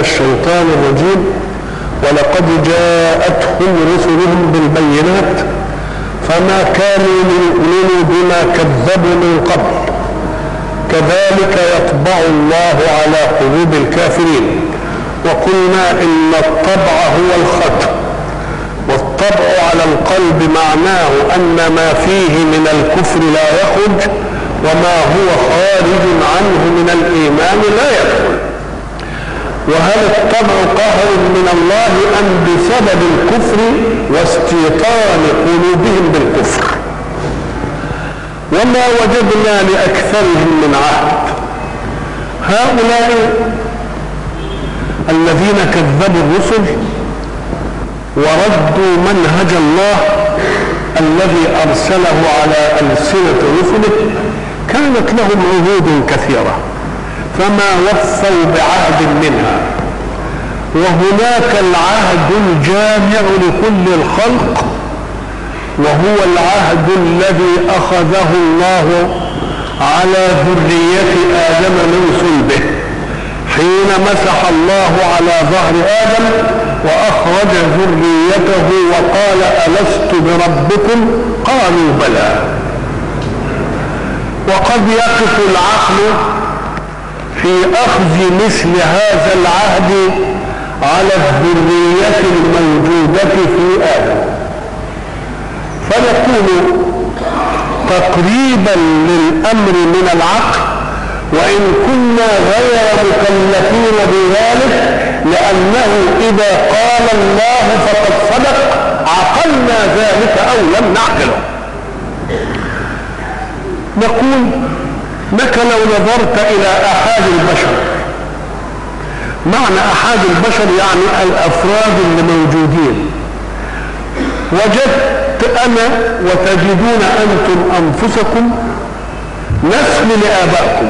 الشيطان الرجيم ولقد جاءتهم رسلهم بالبينات فما كانوا ليؤمنوا بما كذبوا من قبل كذلك يطبع الله على قلوب الكافرين وقلنا ان الطبع هو الختم والطبع على القلب معناه ان ما فيه من الكفر لا يخرج وما هو خارج عنه من الايمان لا يدخل وهل الطبع قهر من الله ام بسبب الكفر واستيطان قلوبهم بالكفر وما وجدنا لاكثرهم من عهد هؤلاء الذين كذبوا الرسل وردوا منهج الله الذي ارسله على السنه رسله كانت لهم عهود كثيره فما وفوا بعهد منها وهناك العهد الجامع لكل الخلق وهو العهد الذي اخذه الله على ذريه ادم من صلبه حين مسح الله على ظهر ادم واخرج ذريته وقال الست بربكم قالوا بلى وقد يقف العقل في اخذ مثل هذا العهد على الذريه الموجوده في ادم فنقول تقريبا للامر من العقل وان كنا غير مكلفين بذلك لانه اذا قال الله فقد صدق عقلنا ذلك او لم نعقله نقول لك لو نظرت الى احاد البشر معنى احاد البشر يعني الافراد اللي موجودين وجدت انا وتجدون انتم انفسكم نسل لابائكم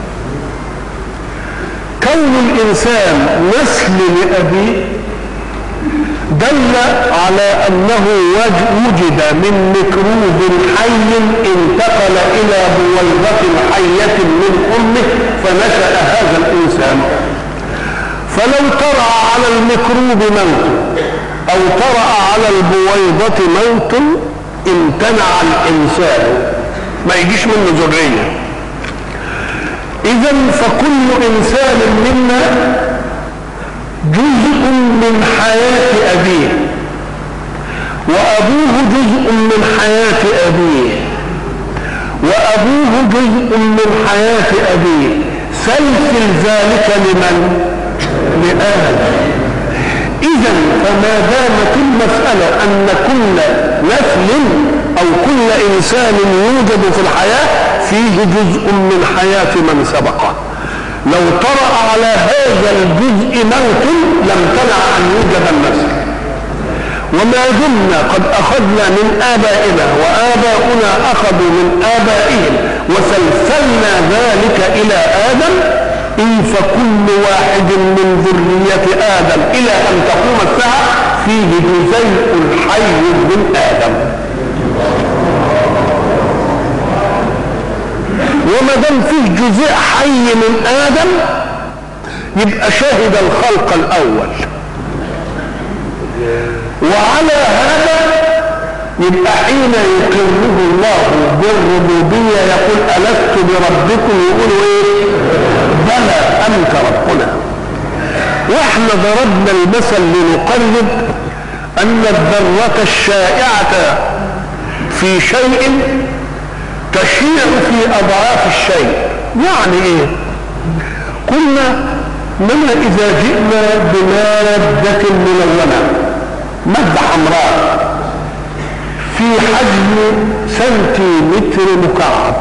كون الانسان نسل لابيه دل على انه وجد من ميكروب حي انتقل الى بويضة حية من امه فنشأ هذا الانسان فلو طرأ على الميكروب موت او طرأ على البويضة موت امتنع الانسان ما يجيش منه ذرية اذا فكل انسان منا جزء من حياة أبيه وأبوه جزء من حياة أبيه وأبوه جزء من حياة أبيه سلسل ذلك لمن؟ لآدم إذا فما دامت المسألة أن كل نسل أو كل إنسان يوجد في الحياة فيه جزء من حياة من سبقه لو طرأ على هذا الجزء موت لم تنع أن يوجد النسل وما دمنا قد أخذنا من آبائنا وآباؤنا أخذوا من آبائهم وسلسلنا ذلك إلى آدم إن فكل واحد من ذرية آدم إلى أن تقوم الساعة فيه جزيء حي من آدم وما دام فيه جزء حي من ادم يبقى شهد الخلق الاول وعلى هذا يبقى حين يقره الله بالربوبيه يقول الست بربكم يقولوا ايه بلى انت ربنا واحنا ضربنا المثل لنقرب ان الذره الشائعه في شيء تشيع في اضعاف الشيء يعني ايه قلنا اننا اذا جئنا بماده ملونه ماده حمراء في حجم سنتيمتر مكعب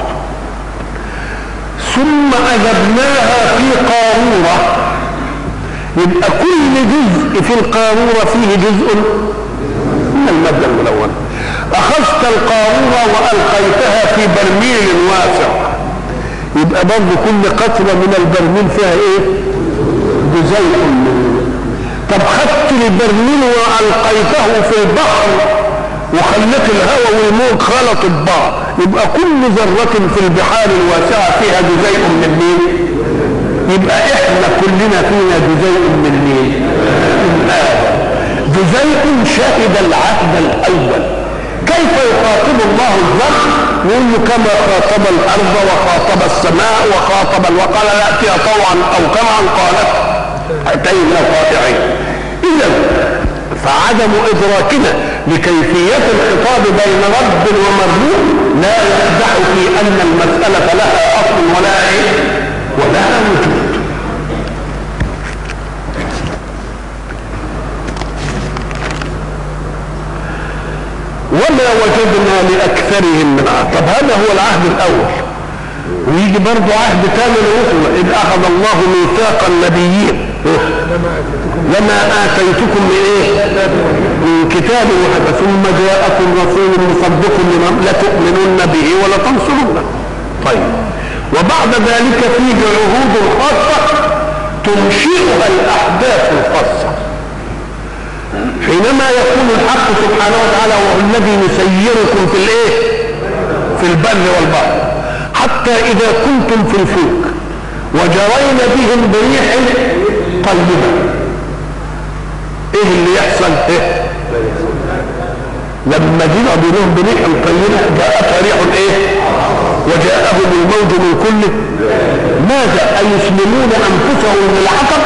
ثم اذبناها في قاروره يبقى كل جزء في القاروره فيه جزء من الماده الملونه اخذت القارورة والقيتها في برميل واسع يبقى برضه كل قطرة من البرميل فيها ايه جزيء منه طب خدت البرميل والقيته في البحر وخليت الهواء والموج خلطوا ببعض يبقى كل ذرة في البحار الواسعة فيها جزيء من مين؟ يبقى احنا كلنا فينا جزيء من مين؟ من ادم جزيء شهد العهد الاول كيف يخاطب الله الذر يقول له كما خاطب الارض وخاطب السماء وخاطب وقال ياتي طوعا او كرها قالت اتينا طائعين اذا فعدم ادراكنا لكيفيه الخطاب بين رب ومربوط لا يقدح في ان المساله لها اصل ولا ايه ولها وجود وما وجدنا لاكثرهم من عهد طب هذا هو العهد الاول ويجي برضه عهد ثاني الرسل اذ اخذ الله ميثاق النبيين لما اتيتكم من ايه من كتاب واحد ثم جاءكم رسول مصدق لما لتؤمنن به ولتنصرنه طيب وبعد ذلك فيه عهود خاصه تنشئها الاحداث الخاصه حينما يقول الحق سبحانه وتعالى وهو الذي يسيركم في الايه في البر والبحر حتى اذا كنتم في الفلك وجرين بهم بريح طيبه ايه اللي يحصل ايه لما جينا بهم بريح طيبه جاءتها ريح ايه وجاءهم الموج من كل ماذا ايسلمون انفسهم للعطب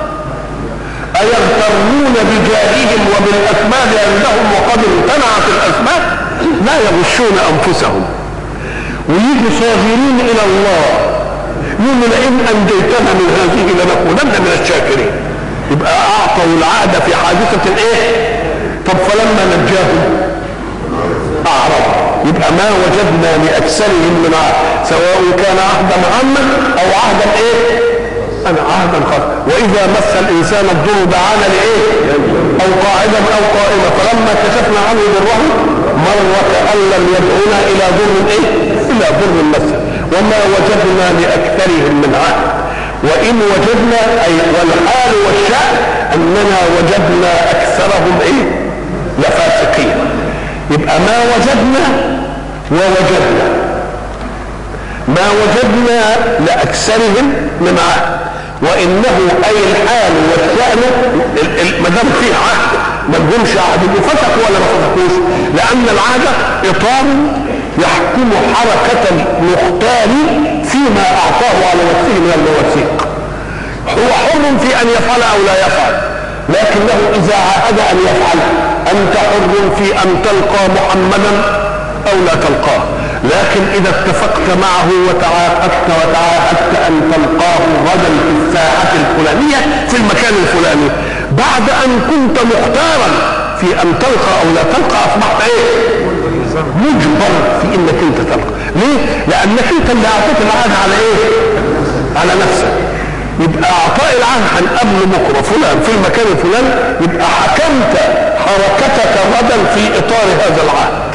أيغترون بجاههم وبالأسباب عندهم وقد امتنعت الأسباب لا يغشون أنفسهم ويجوا صاغرين إلى الله يقول لئن أنجيتنا من هذه لنكونن من الشاكرين يبقى أعطوا العهد في حادثة الإيه؟ طب فلما نجاهم أعرض يبقى ما وجدنا لأكثرهم من عهد سواء كان عهدا عاما أو عهدا إيه؟ أنا عهدا خاصا وإذا مس الإنسان الضر دعانا لإيه؟ أو قاعدا أو قائما فلما كشفنا عنه ضره مر كأن لم يدعونا إلى ضر إيه؟ إلى ضر مسه وما وجدنا لأكثرهم من عهد وإن وجدنا أي والحال والشأن أننا وجدنا أكثرهم إيه؟ لفاسقين يبقى ما وجدنا ووجدنا ما وجدنا لأكثرهم من عهد وانه اي الحال والشان ما دام فيه عهد ما تقولش عهد فسقوا ولا ما فسقوش لان العهد اطار يحكم حركه المختار فيما اعطاه على نفسه من المواثيق هو حر في ان يفعل او لا يفعل لكنه اذا عاهد ان يفعل انت حر في ان تلقى محمدا او لا تلقاه لكن اذا اتفقت معه وتعاقدت وتعاهدت ان تلقاه غدا في الساعة الفلانية في المكان الفلاني بعد ان كنت مختارا في ان تلقى او لا تلقى اصبحت ايه مجبر في انك انت تلقى ليه لانك انت اللي اعطيت العهد على ايه على نفسك يبقى اعطاء العهد هنقابله بكره فلان في المكان الفلاني يبقى حكمت حركتك غدا في اطار هذا العهد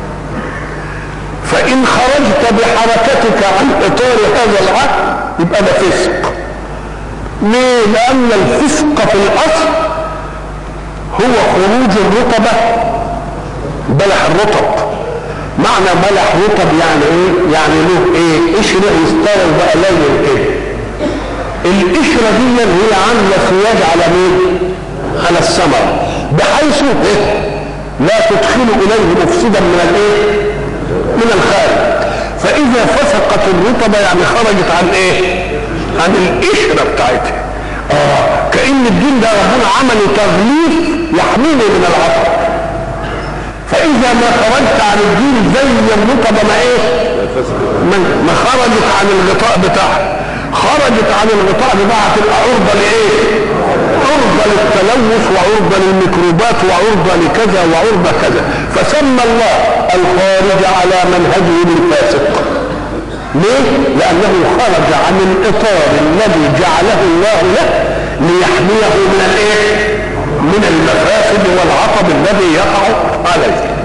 فإن خرجت بحركتك عن إطار هذا العهد يبقى ده فسق. ليه؟ لأن الفسق في الأصل هو خروج الرطبة بلح الرطب. معنى بلح رطب يعني إيه؟ يعني له إيه؟ قشرة يستوي بقى لين كده. القشرة دي هي عاملة سياج على مين؟ على الثمرة بحيث إيه؟ لا تدخل إليه مفسدا من الإيه؟ من الخارج فاذا فسقت الرطبة يعني خرجت عن ايه عن القشرة بتاعتها اه كأن الدين ده ربنا عمل تغليف يحميني من العطب فاذا ما خرجت عن الدين زي الرطبة ما ايه ما, ما خرجت عن الغطاء بتاعها خرجت عن الغطاء بتاعها تبقى عرضة لايه عرضة للتلوث وعرضة للميكروبات وعرضة لكذا وعرضة كذا فسمى الله الخارج على منهجه للفاسق ليه؟ لأنه خرج عن الإطار الذي جعله الله له ليحميه من الإيه؟ من المفاسد والعطب الذي يقع عليه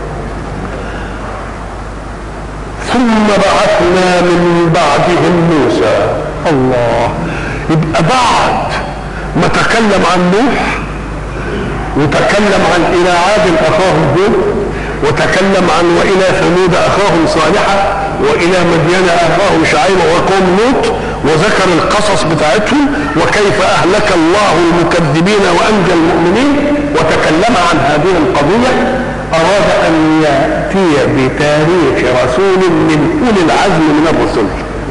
ثم بعثنا من بعدهم موسى الله يبقى بعد ما تكلم عن نوح وتكلم عن الى عاد اخاهم هود وتكلم عن والى ثمود اخاهم صالحا والى مدين اخاهم شعيب وقوم لوط وذكر القصص بتاعتهم وكيف أهلك الله المكذبين وأنجى المؤمنين وتكلم عن هذه القضية أراد أن يأتي بتاريخ رسول من أولي العزم من الرسل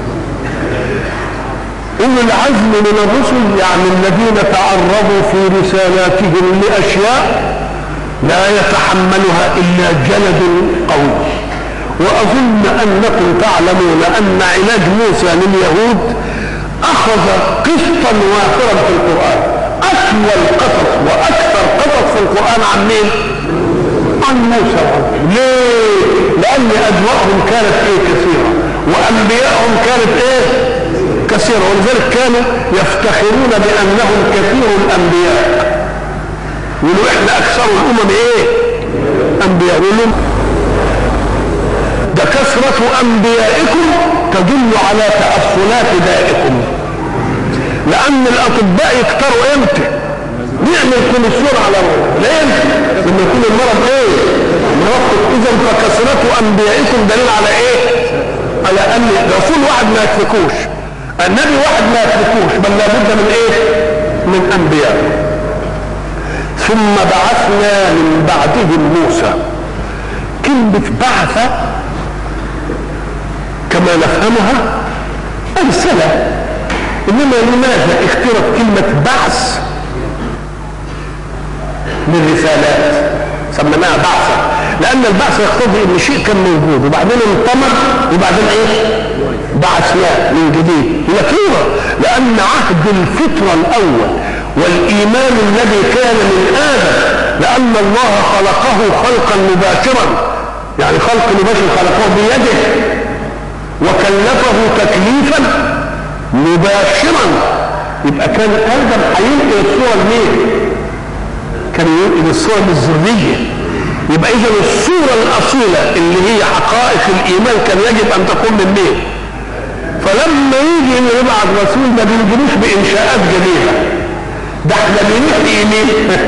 أولي العزم من الرسل يعني الذين تعرضوا في رسالاتهم لأشياء لا يتحملها إلا جلد قوي وأظن أنكم تعلمون أن علاج موسى لليهود أخذ قسطا وافرا في القرآن أطول قصص وأكثر قصص في القرآن عن مين؟ عن موسى ليه؟ لأن أدواءهم كانت إيه كثيرة وأنبيائهم كانت إيه؟ كثيرة ولذلك كانوا يفتخرون بأنهم كثير الأنبياء يقولوا إحنا أكثر الأمم إيه؟ أنبياء يقولوا ده كثرة أنبيائكم تدل على تأصلات دائكم لأن الأطباء يكتروا إمتى؟ نعمل كوليسترول على ليه؟ لما يكون المرض إيه؟ مرض إذا فكثرة أنبيائكم دليل على إيه؟ على أن رسول واحد ما يكفيكوش النبي واحد ما يكفيكوش بل لابد من إيه؟ من أنبياء ثم بعثنا من بعدهم موسى كلمة بعث كما نفهمها أرسلة إنما لماذا اخترت كلمة بعث للرسالات سميناها بعثة لأن البعث يقتضي إن شيء كان موجود وبعدين انطمر وبعدين إيه؟ بعثناه من جديد هي كورة لأن عهد الفطرة الأول والإيمان الذي كان من آدم لأن الله خلقه خلقا مباشرا يعني خلق مباشر خلقه بيده وكلفه تكليفا مباشرا يبقى كان ادم هينقل الصوره لمين؟ كان ينقل الصوره للذريه يبقى اذا الصوره الاصيله اللي هي حقائق الايمان كان يجب ان تكون من مين؟ فلما يجي يبعث رسول ما بيجيبوش بانشاءات جديده ده احنا بنحيي مين؟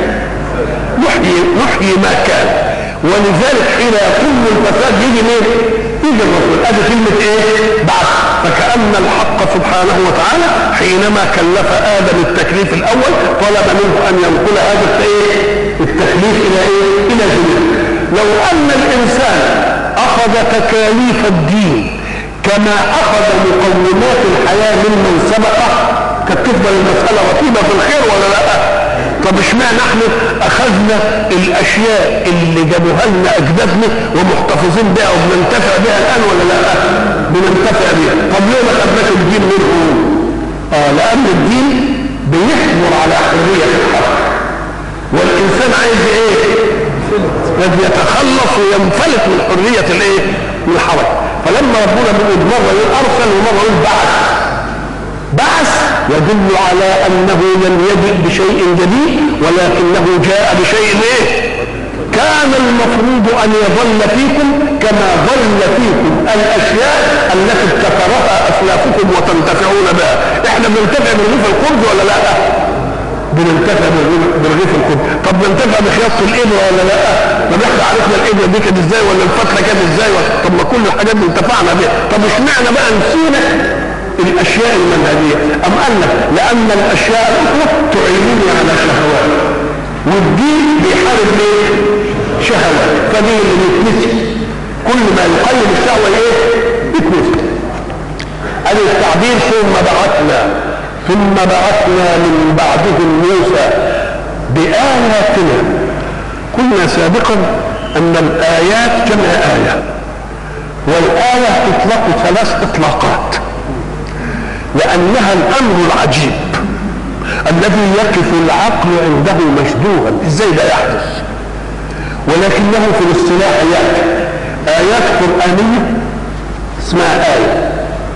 نحيي نحيي ما كان ولذلك حين يقوم الفساد يجي مين؟ يجي الرسول ادي كلمه ايه؟ بعث فكأن الحق سبحانه وتعالى حينما كلف ادم التكليف الاول طلب منه ان ينقل هذا الايه؟ التكليف الى ايه؟ الى جميع لو ان الانسان اخذ تكاليف الدين كما اخذ مقومات الحياه ممن سبقه كانت تفضل المساله رتيبه في الخير ولا لا؟ طب اشمعنى احنا اخذنا الاشياء اللي جابوها لنا اجدادنا ومحتفظين بها وبننتفع بها الان ولا لا؟ بننتفع بها، طب ليه ما خدناش الدين منهم؟ اه لان الدين بيحمر على حريه الحركه والانسان عايز ايه؟ قد يتخلص وينفلت من حريه الايه؟ من الحركه فلما ربنا بيقول مره يقول ارسل ومره يقول بعث بعث يدل على انه لم يجئ بشيء جديد ولكنه جاء بشيء ايه كان المفروض ان يظل فيكم كما ظل فيكم الاشياء التي ابتكرها اسلافكم وتنتفعون بها احنا بننتفع برغيف الخبز ولا لا بننتفع برغيف الخبز طب بننتفع بخياطه الابره ولا لا طب احنا عرفنا الابره دي كانت ازاي ولا الفتله كانت ازاي طب ما كل الحاجات دي انتفعنا بها طب اشمعنى بقى نسينا الاشياء المنهجيه ام قال لك لان الاشياء الاخرى تعينني على شهوات والدين بيحارب ليه شهوات فدي اللي بيتنسي كل ما يقيم الشهوه ايه بتنسي ادي التعبير ثم بعثنا ثم بعثنا من بعدهم موسى بآياتنا قلنا سابقا ان الايات جمع ايه والايه تطلق ثلاث اطلاقات لأنها الأمر العجيب الذي يقف العقل عنده مشدوها ازاي ده يحدث ولكنه في الاصطلاح يأتي آيات قرآنية اسمها آية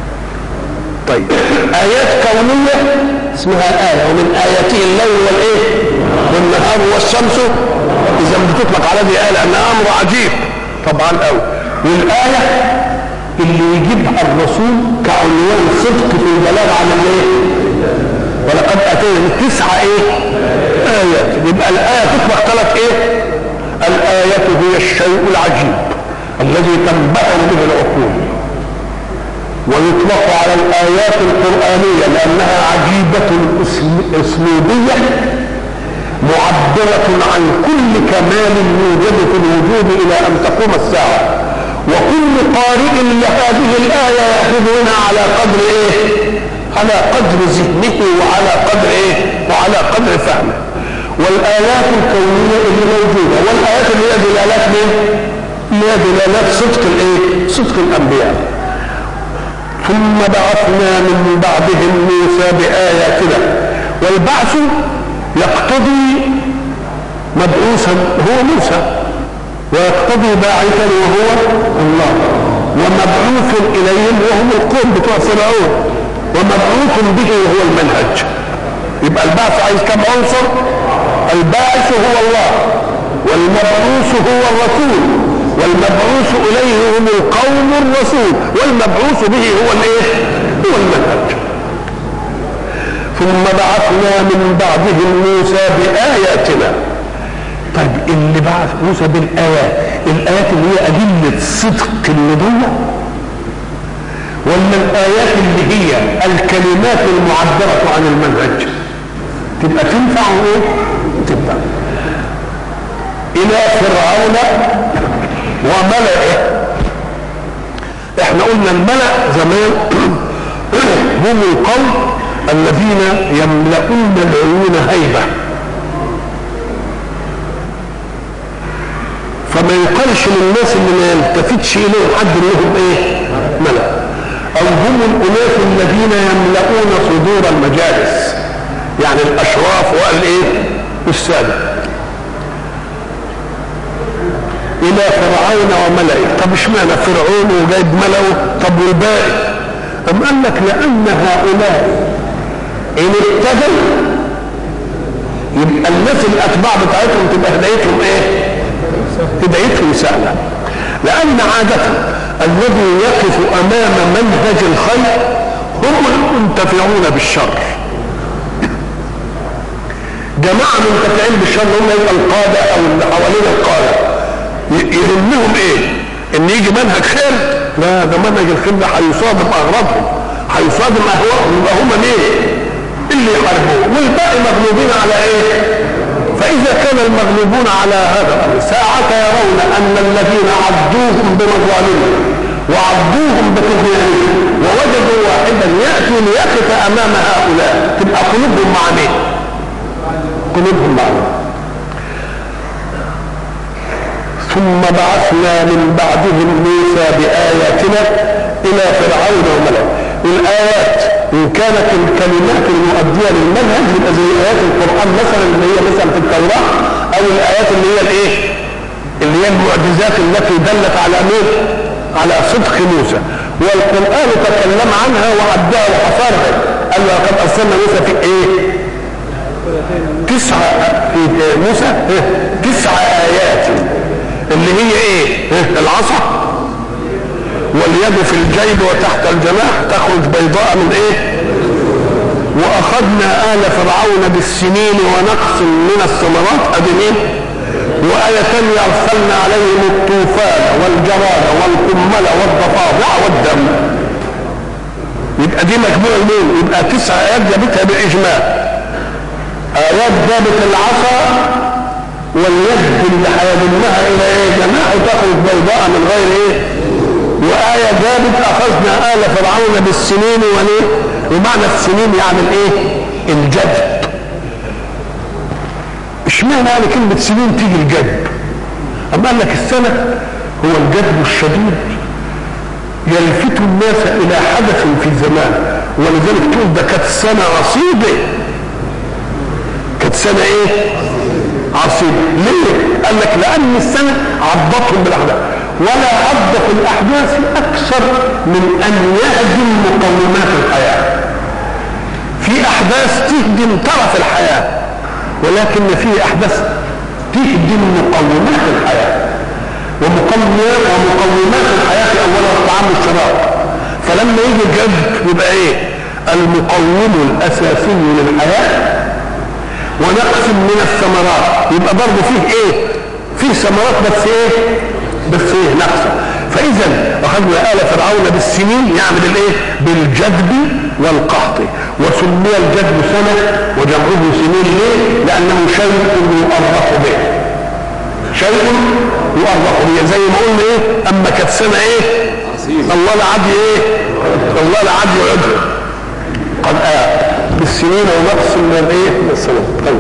طيب آيات كونية اسمها آية ومن آياته الليل والإيه والنهار والشمس إذا بتطلق على دي آية لأنها أمر عجيب طبعا أوي والآية اللي يجيبها الرسول كعنوان صدق في البلاغ عن الايه؟ ولقد اتينا تسعة ايه؟ آيات يبقى الآية تطلق ثلاث ايه؟ الآية هي الشيء العجيب الذي تنبهر به العقول ويطلق على الآيات القرآنية لأنها عجيبة أسلوبية معبرة عن كل كمال يوجد في الوجود إلى أن تقوم الساعة وكل قارئ لهذه الآية يأخذون على قدر إيه؟ على قدر ذهنه وعلى قدر إيه؟ وعلى قدر فهمه والآيات الكونية اللي موجودة والآيات اللي هي دلالات مين؟ اللي هي دلالات صدق الإيه؟ صدق الأنبياء ثم بعثنا من بعدهم موسى بآياتنا والبعث يقتضي مبعوثا هو موسى ويقتضي باعثا وهو الله ومبعوث اليهم وهم القوم بتوع فرعون ومبعوث به وهو المنهج يبقى البعث عايز كم عنصر الباعث هو الله والمبعوث هو الرسول والمبعوث اليه هم القوم الرسول والمبعوث به هو الايه هو المنهج ثم بعثنا من بعدهم موسى بآياتنا طيب اللي بعث موسى بالآيات الآيات اللي هي أدلة صدق النبوة ولا الآيات اللي هي الكلمات المعبرة عن المنهج تبقى تنفع ايه؟ تبقى إلى فرعون وملئه احنا قلنا الملأ زمان هم القوم الذين يملؤون العيون هيبة فما يقالش للناس اللي ما يلتفتش اليهم حد انهم ايه ملأ او هم الاناس الذين يملؤون صدور المجالس يعني الاشراف والايه والساده الى فرعون وملئه طب اشمعنى فرعون وجايب ملأه طب والباقي أم قال لك لأن هؤلاء إن اهتدوا يبقى الناس الأتباع بتاعتهم تبقى هدايتهم إيه؟ هدايتهم سهلة لأن عادة الذي يقف أمام منهج الخير هم المنتفعون بالشر جماعة منتفعين بالشر هم يبقى القادة أو اللي حوالين القادة يهمهم إيه؟ إن يجي منهج خير لا ده منهج الخير ده هيصادم أغراضهم هيصادم أهواءهم يبقى هم مين؟ اللي يحاربوه والباقي مغلوبين على ايه فاذا كان المغلوبون على هذا الامر ساعة يرون ان الذين عدوهم بمظالمهم وعدوهم بطغيانهم ووجدوا واحدا ياتي ليقف امام هؤلاء تبقى قلوبهم مع مين؟ قلوبهم مع مين؟ ثم بعثنا من بعدهم موسى بآياتنا إلى فرعون وملئه الآيات إن كانت الكلمات المؤدية للمنهج يبقى زي آيات القرآن مثلا اللي هي مثلا في التوراة أو الآيات اللي هي الإيه؟ اللي هي المعجزات التي دلت على مين؟ على صدق موسى والقرآن تكلم عنها وعدها وحصرها قال له لقد أرسلنا موسى في إيه؟ تسع في موسى تسع آيات اللي هي إيه؟ العصا واليد في الجيب وتحت الجناح تخرج بيضاء من ايه واخذنا ال فرعون بالسنين ونقص من الثمرات ادي مين وآية ثانية أرسلنا عليهم الطوفان والجراد والقمل والضفادع والدم يبقى دي مجموع مين؟ يبقى تسع آيات جابتها بالإجماع آيات جابت العصا واليد اللي هيضمها إلى إيه؟ جناح تخرج بيضاء من غير إيه؟ وآية جابت أخذنا آل فرعون بالسنين وليه ومعنى السنين يعني ايه الجذب اشمعنى يعني كلمة سنين تيجي الجذب أما قال لك السنة هو الجذب الشديد يلفت الناس إلى حدث في زمان ولذلك تقول ده كانت سنة عصيبة كانت سنة ايه عصيبة ليه قال لك لأن السنة عضتهم بالأحداث ولا عد في الأحداث أكثر من أن يهدم مقومات الحياة في أحداث تهدم طرف الحياة ولكن في أحداث تهدم مقومات الحياة ومقومات ومقومات الحياة أولا الطعام والشراب فلما يجي الجد يبقى إيه؟ المقوم الأساسي للحياة ونقص من الثمرات يبقى برضه فيه إيه؟ فيه ثمرات بس إيه؟ بس ايه نقصه فاذا اخذنا ال فرعون بالسنين يعمل الايه بالجذب والقحط وسمي الجذب سنه وجمعه سنين ليه لانه شيء يؤرخ به شيء يؤرخ به زي ما قلنا ايه اما كانت سنه ايه الله لا عاد ايه الله لا عاد يعدها قد آه بالسنين ونقص من الايه من السنين طيب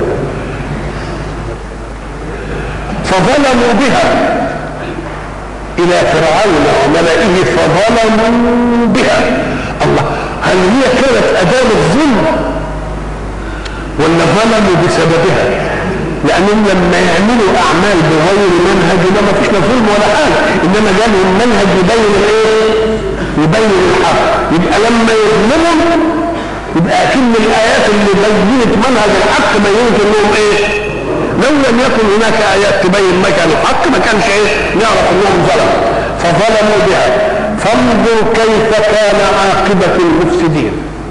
فظلموا بها الى فرعون وملئه فظلموا بها الله هل هي كانت اداه الظلم ولا ظلموا بسببها لانهم لما يعملوا اعمال بغير منهج ده ما فيش لا ظلم ولا حاجه انما جالهم منهج يبين الايه يبين الحق يبقى لما يظلموا يبقى اكن الايات اللي بينت منهج الحق بينت انهم ايه لو لم يكن هناك ايات تبين مكان الحق ما كانش ايه نعرف انهم ظلموا فظلموا بها فانظر كيف كان عاقبه المفسدين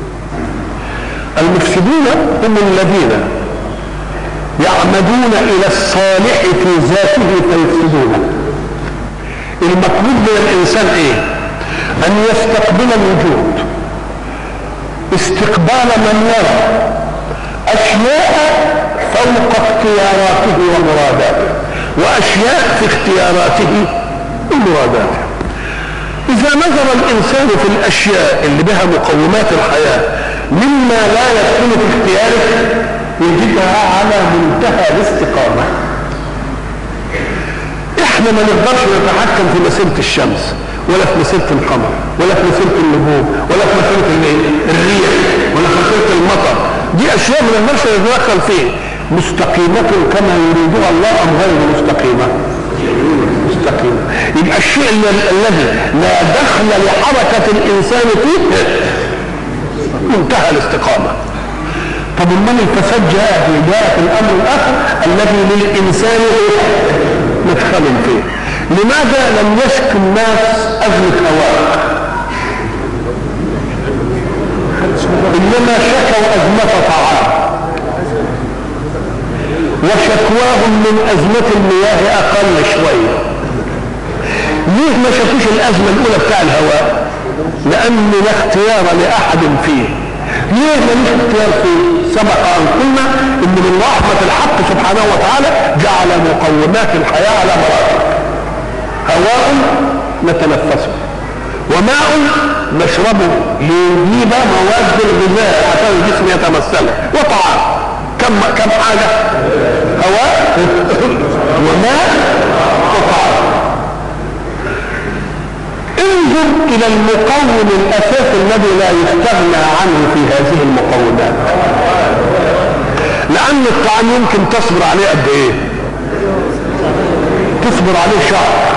المفسدون هم الذين يعمدون الى الصالح في ذاته فيفسدونه المطلوب من الانسان ايه ان يستقبل الوجود استقبال من يرى اشياء فوق اختياراته ومراداته واشياء في اختياراته ومراداته اذا نظر الانسان في الاشياء اللي بها مقومات الحياه مما لا يدخل في اختياره يجدها على منتهى الاستقامه احنا ما نقدرش نتحكم في مسيره الشمس ولا في مسيره القمر ولا في مسيره النجوم ولا في مسيره الريح ولا في مسيره المطر دي اشياء ما نقدرش نتدخل فيها مستقيمة كما يريدها الله ام غير مستقيمة مستقيمة يبقى الشيء الذي لا دخل لحركة الانسان فيه منتهى الاستقامة طب امال الفساد جاء جاء في الامر الاخر الذي للانسان مدخل فيه لماذا لم يشك الناس ازمه هواء انما شكوا ازمه طعام وشكواهم من ازمه المياه اقل شويه ليه ما شافوش الازمه الاولى بتاع الهواء لان لا اختيار لاحد فيه ليه ملوش اختيار فيه سبق ان قلنا ان من رحمه الحق سبحانه وتعالى جعل مقومات الحياه على مراتب هواء نتنفسه وماء نشربه ليجيب مواد الغذاء عشان الجسم يتمثله وطعام كم كم حاجه هواء وماء وطعام انظر الى المقوم الاساسي الذي لا يستغنى عنه في هذه المقومات لان الطعام يمكن تصبر عليه قد ايه تصبر عليه شهر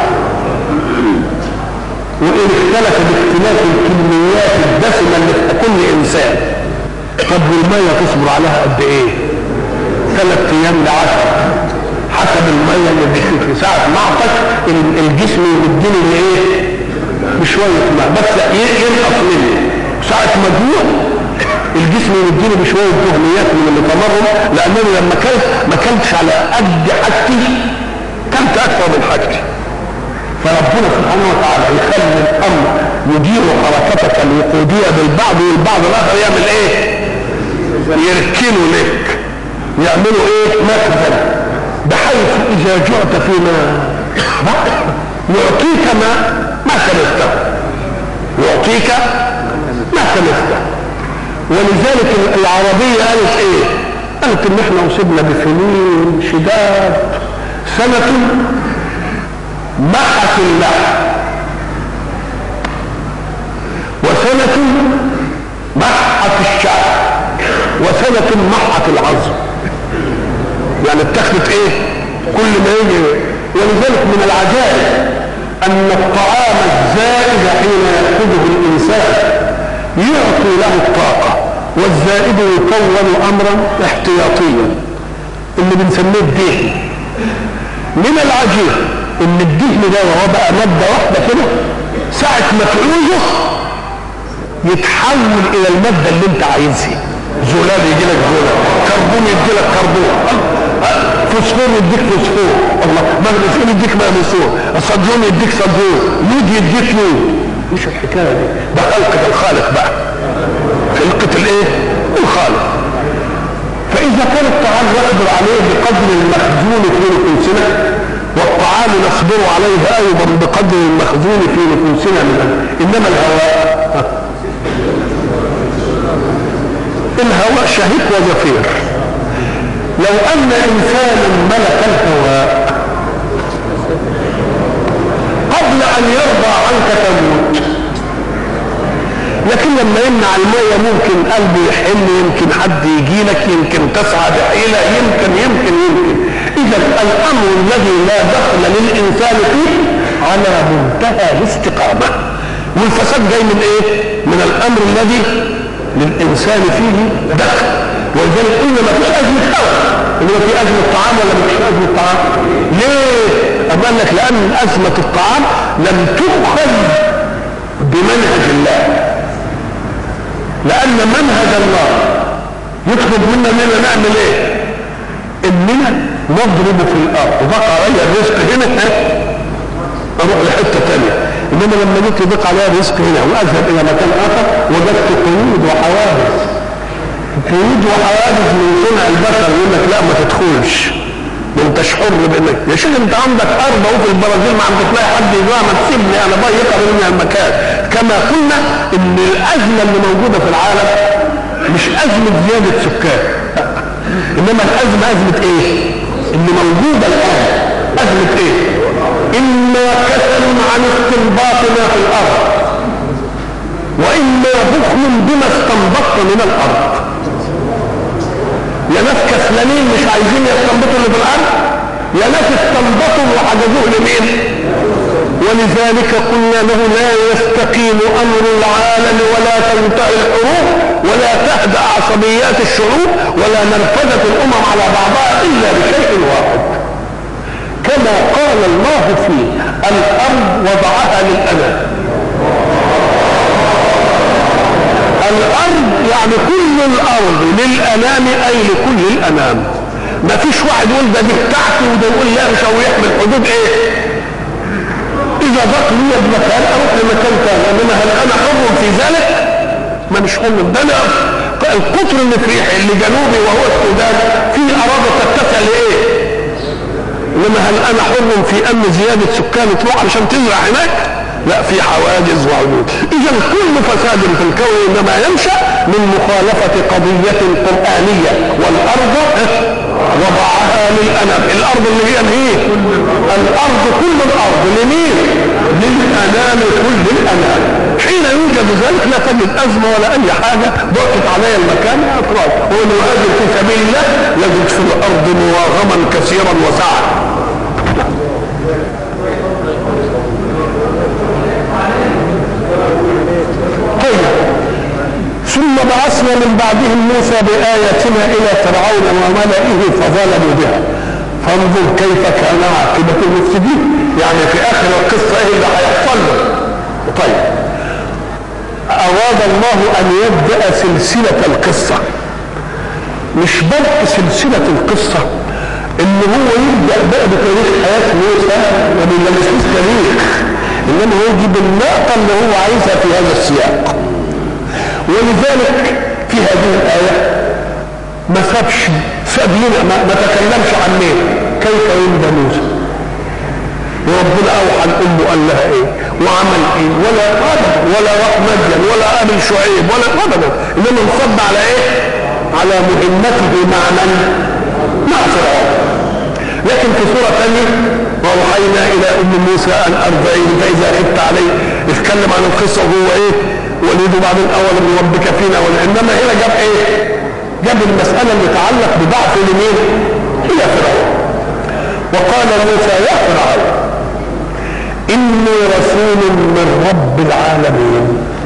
وان اختلف باختلاف الكميات الدسمه اللي في كل انسان طب والميه تصبر عليها قد ايه ثلاث ايام لعشر حسب الميه اللي بتشوف في ساعه معطش الجسم يديني لايه بشويه ماء بس ينقص مني ساعه ما جوع الجسم يديني بشويه دهنيات من اللي تمرهم لانني لما كلت ما كلتش على قد حاجتي كلت اكثر من حاجتي فربنا سبحانه وتعالى يخلي الامر يدير حركتك الوقوديه بالبعض والبعض الاخر يعمل ايه؟ يركنوا لك يعملوا ايه؟ مخزن بحيث اذا جعت فيما يعطيك ما ما كنفته يعطيك ما كنفته ولذلك العربية قالت ايه قالت ان احنا اصبنا بفنين شداد سنة محت اللحم وسنة محت الشعر وسنة محت العظم يعني اتخذت ايه كل ما يجي ولذلك من العجائب ان الطعام الزائد حين ياخذه الانسان يعطي له الطاقه والزائد يكون امرا احتياطيا اللي بنسميه الدهن من العجيب ان الدهن ده وهو بقى ماده واحده كده ساعه ما تعوزه يتحول الى الماده اللي انت عايزها زلال يجي لك زلال كربون يدي لك كربون فوسفور يديك فوسفور الله مغنيسيوم يديك مغنيسيوم صديوم يديك صديوم يود يديك يود مش الحكايه دي ده خلقه الخالق بقى خلقه الايه الخالق فاذا كان الطعام يقدر عليه بقدر المخزون في نفوسنا والطعام نصبر عليه ايضا بقدر المخزون في نفوسنا من انما الهواء الهواء شهيق وزفير لو ان انسانا ملك الهواء قبل ان يرضى عنك تموت لكن لما يمنع المية ممكن قلبه يحن يمكن حد يجي لك يمكن تسعى بحيلة يمكن يمكن يمكن إذا الأمر الذي لا دخل للإنسان فيه على منتهى الاستقامة والفساد جاي من إيه؟ من الأمر الذي للإنسان فيه دخل ولذلك قلنا ما فيش أزمة هواء إنما في أزمة طعام ولا ما فيش أزمة طعام؟ ليه؟ أما قال لك لأن أزمة الطعام لم تؤخذ بمنهج الله لأن منهج الله يطلب منا اننا نعمل ايه؟ اننا نضرب في الارض ضاق علي الرزق هنا اروح لحته ثانيه انما لما جيت يضيق علي الرزق هنا واذهب الى مكان اخر وجدت قيود وحواجز قيود وحواجز من صنع البشر يقول لك لا ما تدخلش ما انتش حر بانك يا شيخ انت عندك ارض اهو في البرازيل ما عندك تلاقي حد يجوع ما تسيبني انا ضيقه مني المكان كما قلنا ان الازمه اللي موجوده في العالم مش ازمه زياده سكان انما الازمه ازمه ايه؟ اللي موجوده الان ازمه ايه؟ اما كسل عن استنباط ما في الارض واما بخل بما استنبطت من الارض يا ناس كسلانين مش عايزين يستنبطوا اللي في الارض يا ناس استنبطوا وحجزوه لمين ولذلك قلنا له لا يستقيم امر العالم ولا تنتهي الحروب ولا تهدأ عصبيات الشعوب ولا نرفزة الامم على بعضها الا بشيء واحد كما قال الله فيه الارض وضعها للانام الارض يعني كل الارض للانام اي لكل الانام ما فيش واحد يقول ده دي بتاعتي وده يقول لا مش هو يحمل حدود ايه اذا ضاق لي بمكان اروح لمكان ثاني انما هل انا حر في ذلك ما مش حر ده انا القطر اللي في اللي جنوبي وهو السودان فيه اراضي تتسع لايه انما هل انا حر في ان زياده سكان تروح علشان تزرع هناك لا في حواجز وعيوب اذا كل فساد في الكون انما ينشا من مخالفه قضيه قرانيه والارض وضعها للانام الارض اللي هي الايه الارض كل الارض لمين للانام كل الانام حين يوجد ذلك لا تجد ازمه ولا اي حاجه ضغطت علي المكان اطراف ومن هاجر في سبيل الله يجد في الارض مواغما كثيرا وسعه طيب ثم بعثنا من بعدهم موسى بآياتنا إلى فرعون وملئه فظلموا بها فانظر كيف كان عاقبة المفسدين يعني في آخر القصة إيه اللي هيحصل له طيب أراد الله أن يبدأ سلسلة القصة مش بدء سلسلة القصة إن هو يبدأ بقى بتاريخ حياة موسى وما مش تاريخ إنما هو يجيب النقطة اللي هو عايزها في هذا السياق ولذلك في هذه الآية ما سابش ساب لنا ما, ما تكلمش عن مين كيف يولد موسى وربنا اوحى الام قال لها ايه وعمل ايه ولا ابدا ولا راح مدين ولا قابل شعيب ولا ابدا انما انصب على ايه على مهمته مع من مع فرعون لكن في سورة ثانية وأوحينا إلى أم موسى أن أرضعيه فإذا خفت عليه اتكلم عن القصة وهو إيه وليد بعدين أول من ربك فينا إنما هنا جاب إيه جاب المسألة اللي تتعلق ببعث لمين إلى فرعون وقال موسى يا فرعون إني رسول من رب العالمين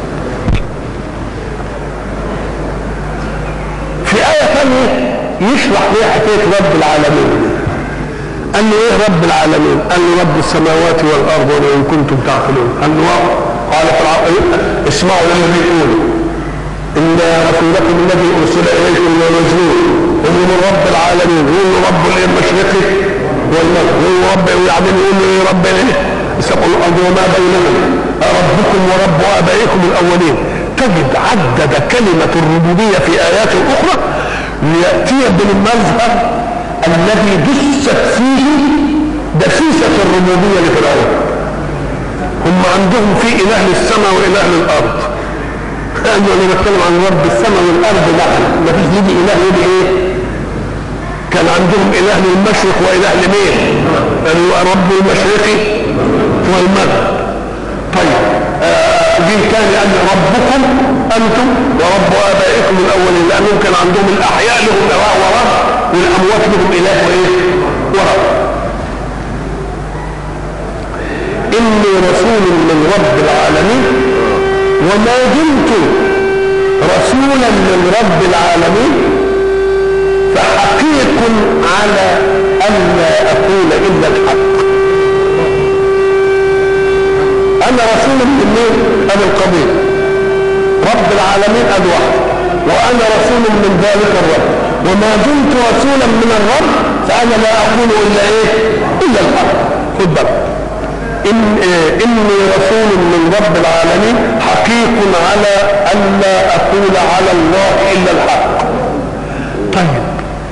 في آية ثانية يشرح ليه حكاية رب العالمين قال له ايه رب العالمين قال له رب السماوات والارض وان كنتم تعقلون قال له قال فرعون اسمعوا للذي يقول ان رسولكم الذي ارسل اليكم لمجنون يقول له رب العالمين يقول له رب المشرقي والمغرب يقول له رب وبعدين يقول له ايه رب ايه سبع الارض وما بينهم ربكم ورب ابائكم الاولين تجد عدد كلمه الربوبيه في ايات اخرى لياتي بالمظهر الذي دست فيه دسيسه الربوبيه لفرعون هم عندهم في اله للسماء واله للارض قالوا انا بتكلم عن رب السماء والارض لا ما فيش يجي اله يجي ايه كان عندهم اله للمشرق واله لمين قالوا رب المشرق والمغرب طيب آه دي كان قال ربكم انتم ورب ابائكم الاولين لانهم كان عندهم الاحياء لهم اله ورب والاموات لهم اله وايه ورب اني رسول من رب العالمين وما دمت رسولا من رب العالمين فحقيق على الا اقول الا الحق انا رسول من مين ابي القبيل رب العالمين ادي واحد وانا رسول من ذلك الرب وما دمت رسولا من الرب فانا لا اقول الا ايه الا الحق خد بالك إن إيه إني رسول من رب العالمين حقيق على ألا أقول على الله إلا الحق طيب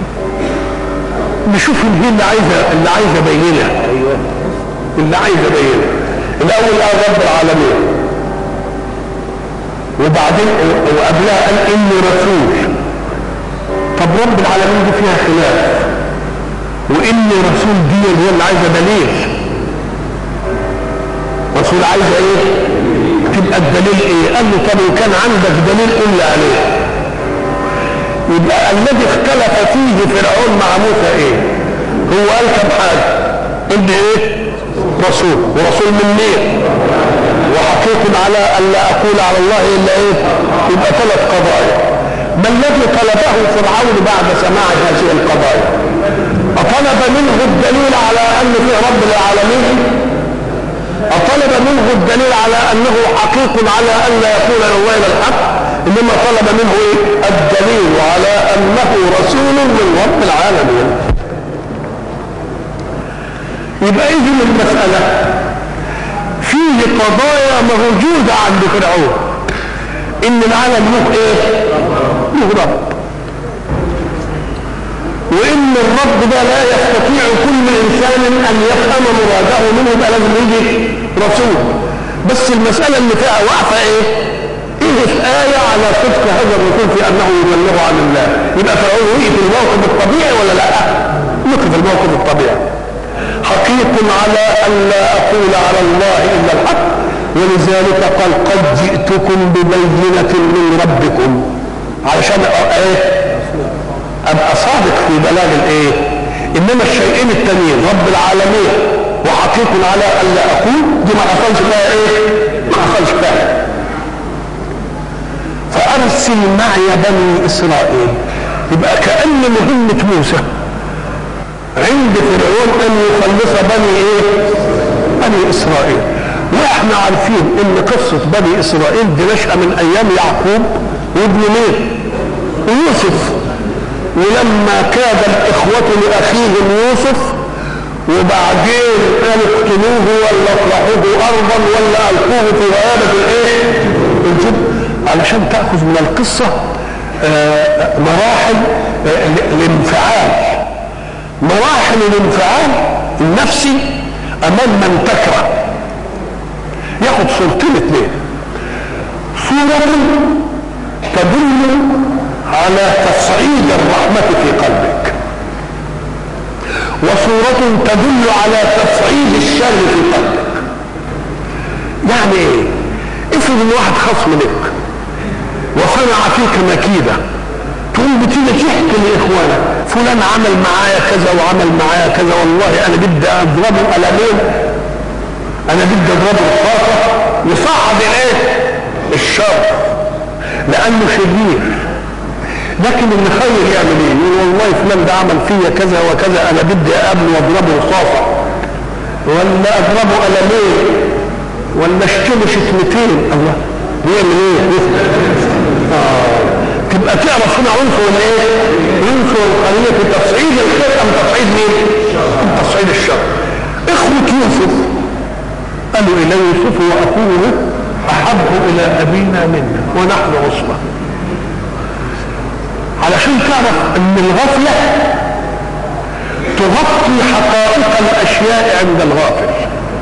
نشوف اللي اللي عايزة اللي عايزة أبينها أيوه اللي عايزة أبينها الأول قال رب العالمين وبعدين وقبلها قال إني رسول طب رب العالمين دي فيها خلاف وإني رسول دي هي اللي عايزة دليل الرسول عايز ايه تبقى الدليل ايه قال له طب كان عندك دليل قل لي عليه يبقى الذي اختلف فيه فرعون مع موسى ايه هو قال كم حاجه قل لي ايه رسول ورسول من مين وحقيق على ان لا اقول على الله الا ايه يبقى ثلاث قضايا ما الذي طلبه فرعون بعد سماع هذه القضايا أطلب منه الدليل على أن في رب العالمين أطلب منه الدليل على أنه حقيق على أن لا يقول الله إلى الحق إنما طلب منه إيه؟ الدليل على أنه رسول من رب العالمين يبقى إذن المسألة فيه قضايا موجودة عند فرعون إن العالم له إيه؟ له رب وإن الرب ده لا يستطيع كل إنسان أن يفهم مراده منه يبقى لازم يجي رسول بس المسألة اللي فيها واقفة إيه؟ إيه في آية على صدق هذا الرسول في أنه يبلغ عن الله يبقى فرعون وقف الموقف الطبيعي ولا لا؟ وقف الموقف الطبيعي حقيق على أن لا أقول على الله إلا الحق ولذلك قال قد جئتكم ببينة من ربكم علشان ايه ابقى صادق في بلاغ الايه انما الشيئين التانيين رب العالمين وحقيق على ان لا اقول دي ما حصلش فيها ايه ما حصلش فيها فارسل معي بني اسرائيل يبقى كان مهمه موسى عند فرعون ان يخلص بني ايه بني اسرائيل واحنا عارفين ان قصه بني اسرائيل دي نشأة من ايام يعقوب وابن مين يوسف ولما كاد الإخوة لأخيهم يوسف وبعدين قالوا اقتلوه ولا اطرحوه أرضا ولا ألقوه في غيابة الإيه؟ الجب علشان تأخذ من القصة آه مراحل آه الانفعال مراحل الانفعال النفسي أمام من تكره ياخد صورتين اثنين صورة تدل على تصعيد الرحمة في قلبك وصورة تدل على تصعيد الشر في قلبك يعني ايه افرض ان واحد خصم لك وصنع فيك مكيدة تقوم بتيجي تحكي لاخوانك فلان عمل معايا كذا وعمل معايا كذا والله انا بدي اضربه قلمين انا بدي اضربه رصاصه يصعد الايه الشر لانه شرير لكن اللي خير يعمل ايه؟ يقول والله فلان ده عمل فيا كذا وكذا انا بدي اقابله واضربه رصاصه ولا اضربه قلمين ولا اشتمه شتمتين الله بيعمل ايه؟ آه. تبقى تعرف هنا عنصر الايه؟ عنصر القرية في تصعيد الخير ام تصعيد مين؟ ام تصعيد الشر اخوة يوسف قالوا الى يوسف واخوه احب الى ابينا منا ونحن عصبه علشان تعرف ان الغفله تغطي حقائق الاشياء عند الغافل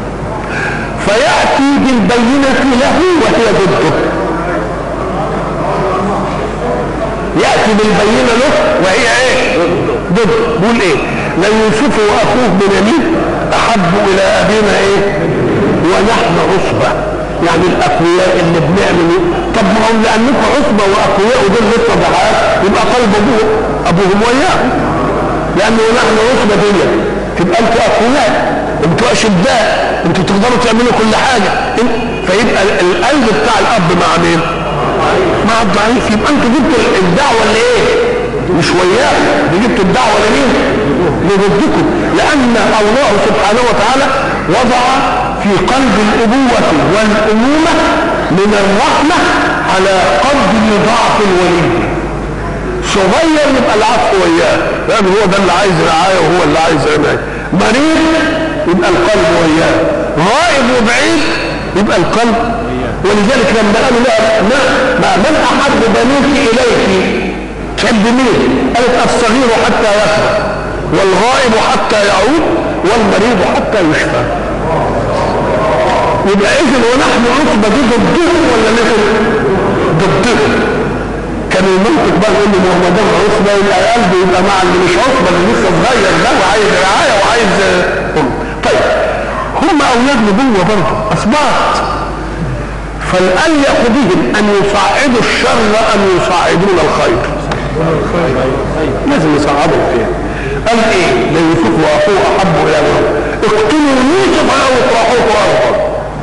فياتي بالبينه له وهي ضده ياتي بالبينه له وهي ايه ضد بيقول ايه ليوسف واخوه بنيامين احب الى ابينا ايه ونحن عصبه يعني الاقوياء اللي بنعمل طب ما هم لانكم عصبه واقوياء ودول لسه ضعاف يبقى قلب ابوه ابوهم وياهم لانه نحن عصبه دي تبقى انتوا اقوياء انتوا اشداء انتوا تقدروا تعملوا كل حاجه فيبقى القلب بتاع الاب مع مين؟ مع الضعيف يبقى انتوا جبتوا الدعوه اللي ايه؟ مش وياه دي جبتوا الدعوه لمين؟ لضدكم لان الله سبحانه وتعالى وضع في قلب الابوه والامومه من الرحمه على قدر ضعف الولي صغير يبقى العطف وياه لان هو ده اللي عايز رعايه وهو اللي عايز عنايه مريض يبقى القلب وياه غائب وبعيد يبقى القلب ولذلك لما قالوا لها ما من احب بنوك اليك تحب مين؟ قالت الصغير حتى يكبر والغائب حتى يعود والمريض حتى يشفى يبقى اذا ونحن عصبه دي ضدهم ولا نحن ضدهم كان المنطق بقى يقول لي ما هو ده عصبه يبقى قلبه يبقى مع اللي مش عصبه اللي لسه صغير ده وعايز رعايه وعايز طيب هم اولاد نبوه برضه اصبات فالأليق بهم أن يصعدوا الشر أم يصعدون الخير لازم يصعدوا الخير قال ايه ليوسف واخوه احب الى الله اقتلوا يوسف او اطرحوه ارضا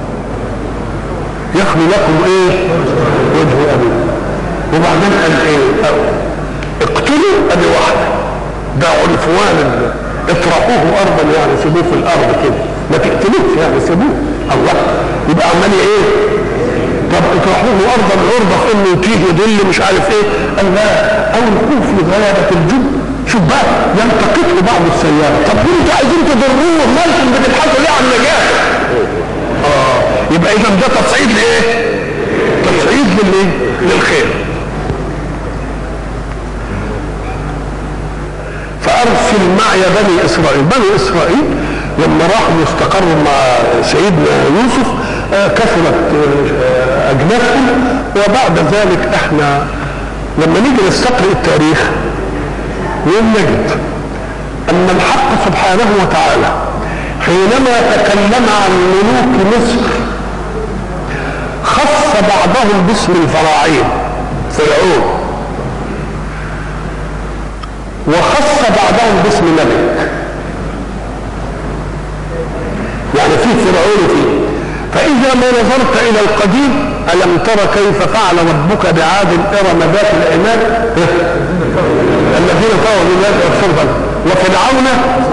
يخلو لكم ايه وجه ابيه وبعدين قال ايه اقتلوا ادي واحده ده عنفوان اطرحوه ارضا يعني سيبوه في الارض كده ما تقتلوش يعني سيبوه الله يبقى عمال ايه طب اطرحوه ارضا عرضه في انه يتيه يضل مش عارف ايه قال لا او الخوف في غيابه الجب شوف بقى يلتقطه بعض السياره طب انتوا عايزين تضروه مالكم بتبحثوا ليه عن نجاه اه يبقى اذا ده تصعيد لايه تصعيد للايه للخير فارسل معي بني اسرائيل بني اسرائيل لما راحوا يستقروا مع سيدنا يوسف آه كثرت آه اجناسهم وبعد ذلك احنا لما نيجي نستقرئ التاريخ يوم نجد ان الحق سبحانه وتعالى حينما تكلم عن ملوك مصر خص بعضهم باسم الفراعين فرعون وخص بعضهم باسم ملك يعني في فرعون فيه فإذا ما نظرت إلى القديم ألم تر كيف فعل ربك بعاد إرم ذات العماد الذين طغوا بالله والصرفا وفرعون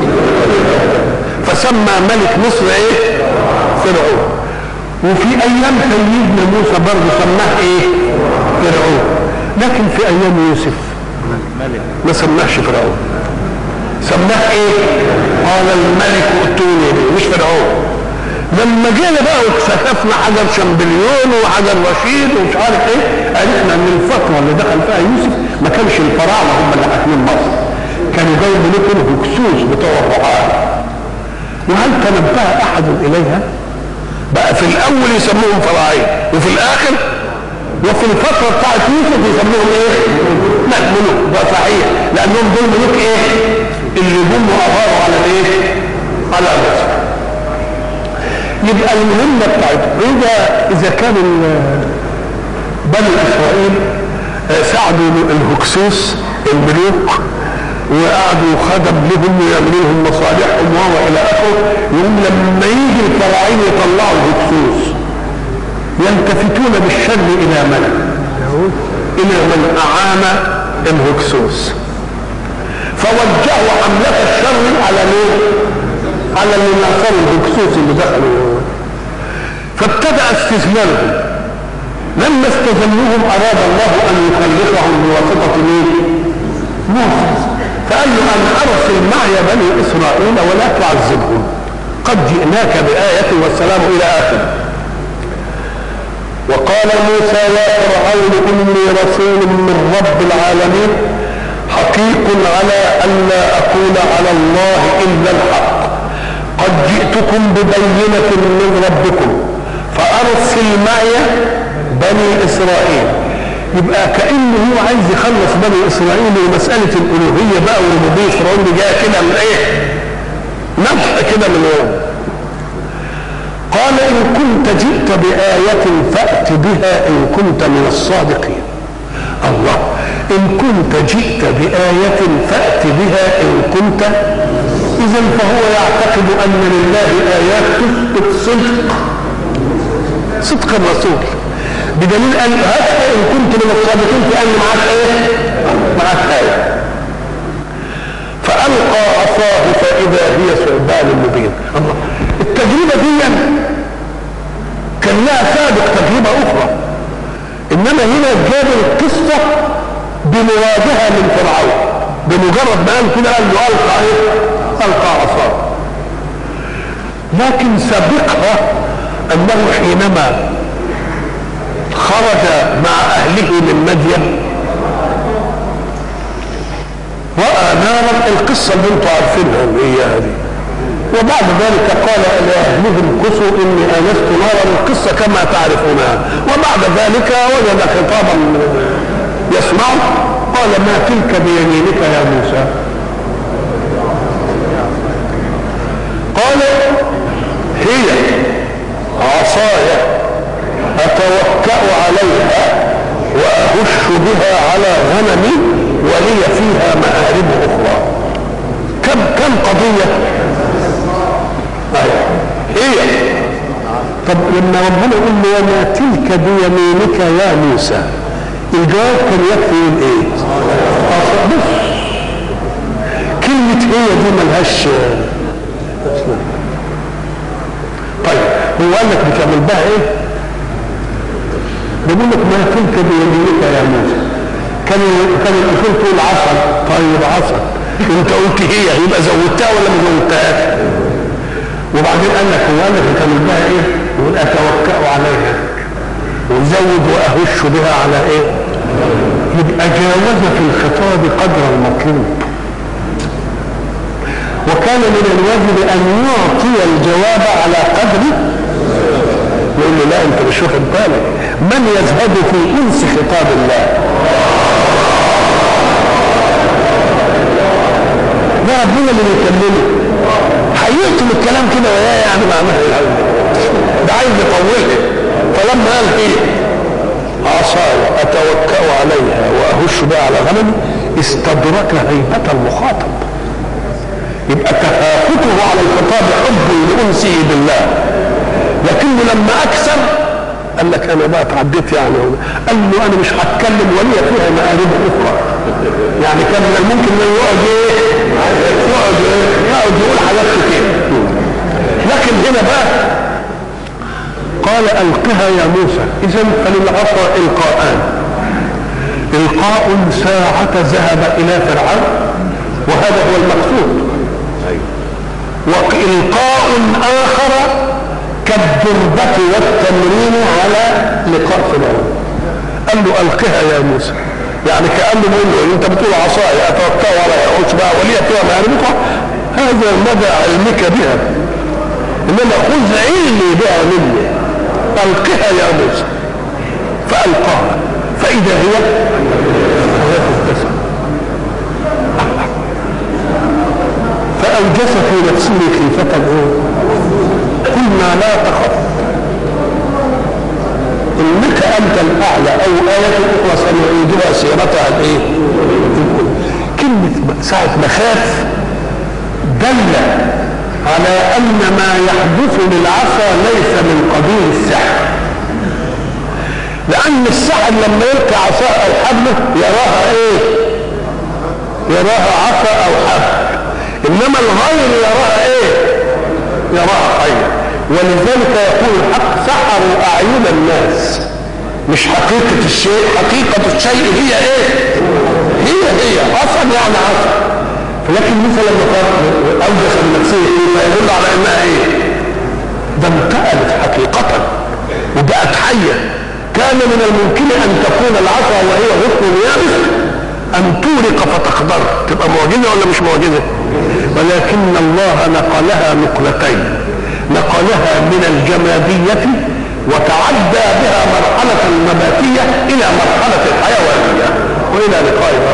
فسمى ملك مصر ايه فرعون وفي ايام سيدنا موسى برضه سماه ايه فرعون لكن في ايام يوسف ما سماهش فرعون سماه ايه قال الملك ائتوني به مش فرعون لما جينا بقى واكتشفنا حجر شمبليون وحجر رشيد ومش عارف ايه عرفنا ان الفتره اللي دخل فيها يوسف ما كانش الفراعنه هم اللي حاكمين مصر كانوا جاي ملوك الهكسوس بتوع الرعاه وهل تنبه احد اليها بقى في الاول يسموهم فراعين وفي الاخر وفي الفتره بتاعت يوسف يسموهم ايه؟ لا ملوك ده صحيح لانهم دول ملوك ايه؟ اللي جم واغاروا على الايه؟ على مصر يبقى المهمة بتاعتهم إذا إذا كان بني إسرائيل ساعدوا الهكسوس الملوك وقعدوا خدم لهم ويعملوا لهم مصالحهم وهو إلى آخره يقول لما يجي الفراعين يطلعوا الهكسوس يلتفتون بالشر إلى من؟ إلى من أعان الهكسوس فوجهوا حملة الشر على مين؟ على اللي ناصروا الهكسوس اللي دخلوا فابتدأ استثمارهم لما استذلوهم أراد الله أن يخلصهم بواسطة مين؟ موسى فقال له أن أرسل معي بني إسرائيل ولا تعذبهم قد جئناك بآية والسلام إلى آخره وقال موسى يا فرعون إني رسول من رب العالمين حقيق على ألا أقول على الله إلا الحق قد جئتكم ببينة من ربكم فأرسل معي بني إسرائيل يبقى كأنه هو عايز يخلص بني إسرائيل ومسألة الألوهية بقى والربوبية فرعون دي جاية كده من إيه؟ نفح كده من يوم قال إن كنت جئت بآية فأت بها إن كنت من الصادقين الله إن كنت جئت بآية فأت بها إن كنت إذا فهو يعتقد أن لله آيات تثبت صدق صدق الرسول بدليل أن هاتها إن كنت من الصادقين في أن معك إيه؟ معك آية فألقى عصاه فإذا هي ثعبان مبين الله التجربة دي كان لها سابق تجربة أخرى إنما هنا جاب القصة بمواجهة من فرعون بمجرد ما قال كده قال له ألقى إيه؟ ألقى عصاه لكن سابقها أنه حينما خرج مع أهله من مدين رأى نارا القصة اللي انتم عارفينها إياها دي وبعد ذلك قال لأهلهم كسوا إني آنست نارا القصة كما تعرفونها وبعد ذلك وجد خطابا يسمعه قال ما تلك بيمينك يا موسى قال هي عصاي أتوكأ عليها وأهش بها على غنمي ولي فيها مآرب أخرى كم كم قضية هي طب لما ربنا يقول له وما تلك بيمينك يا موسى الجواب كان يكفي يقول ايه بص كلمة هي دي ملهاش طيب هو قال لك بتعمل بها ايه بيقول لك ما تلك بيمينك يا موسى كان كان الاصول تقول عصا طيب عصا انت قلت هي يبقى زودتها ولا ما زودتهاش وبعدين قال لك هو قال لك بتعمل بها ايه يقول اتوكا عليها وزود واهش بها على ايه يبقى جاوز في الخطاب قدر المطلوب وكان من الواجب ان يعطي الجواب على قدر يقول له لا انت مش واخد بالك من يزهد في انس خطاب الله ده ربنا اللي بيكلمه هيقتل الكلام كده وياه يعني معناها ده عايز يطولها فلما قال ايه عصاي اتوكا عليها واهش بها على غنمي استدرك هيبه المخاطب يبقى تهافته على الخطاب حب لانسه بالله لكنه لما اكثر قال لك انا بقى اتعديت يعني قال له انا مش هتكلم ولي فيها مآرب اخرى يعني كان من الممكن انه يقعد ايه يقعد ايه يقعد يقول حاجات كتير لكن هنا بقى قال القها يا موسى اذا فللعصا القاءان القاء ساعة ذهب الى فرعون وهذا هو المقصود والقاء اخر كالدربة والتمرين على لقاء فرعون قال له القها يا موسى يعني كانه بيقول له انت بتقول عصاي اتوكا ولا يعوش بها ولي فيها مآربك هذا مدى علمك بها انما خذ علمي بها مني القها يا موسى فالقاها فاذا هي وهي تبتسم فاوجس في نفسه خيفه ايه قلنا لا تخف انك انت الاعلى او ايه اخرى سنعيدها سيرتها الايه كلمه ساعه ما خاف دل على ان ما يحدث للعصا ليس من قبيل السحر لان السحر لما يلقي عصا او حبله يراها ايه يراها عصا او حبل انما الغير يراها ايه يراها خير ولذلك يقول الحق سحروا اعين الناس مش حقيقة الشيء حقيقة الشيء هي ايه هي هي اصلا يعني اصلا لكن مثلا لما اوجس النفسية فيدل على انها ايه ده انتقلت حقيقة وبقت حية كان من الممكن ان تكون العصا وهي غصن يابس ان تورق فتخضر تبقى معجزة ولا مش معجزة ولكن الله نقلها نقلتين نقلها من الجمادية وتعدى بها مرحلة النباتية إلى مرحلة الحيوانية وإلى لقاء